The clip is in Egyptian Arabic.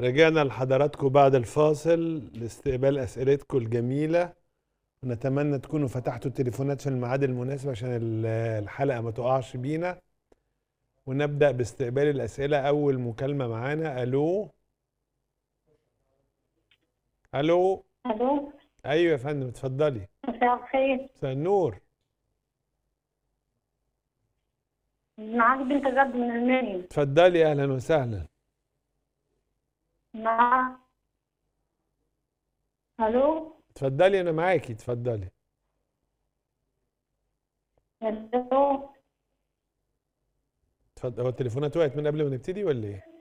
رجعنا لحضراتكم بعد الفاصل لاستقبال أسئلتكم الجميلة ونتمنى تكونوا فتحتوا التليفونات في الميعاد المناسب عشان ال- الحلقة ما تقعش بينا ونبدأ باستقبال الأسئلة أول مكالمة معانا ألو ألو الو أيوة يا فندم اتفضلي مساء الخير مساء النور معاك بنت جد من المنيا اتفضلي أهلا وسهلا مع الو اتفضلي أنا معاكي اتفضلي الو اتفضل هو التليفونات وقعت من قبل ما نبتدي ولا إيه؟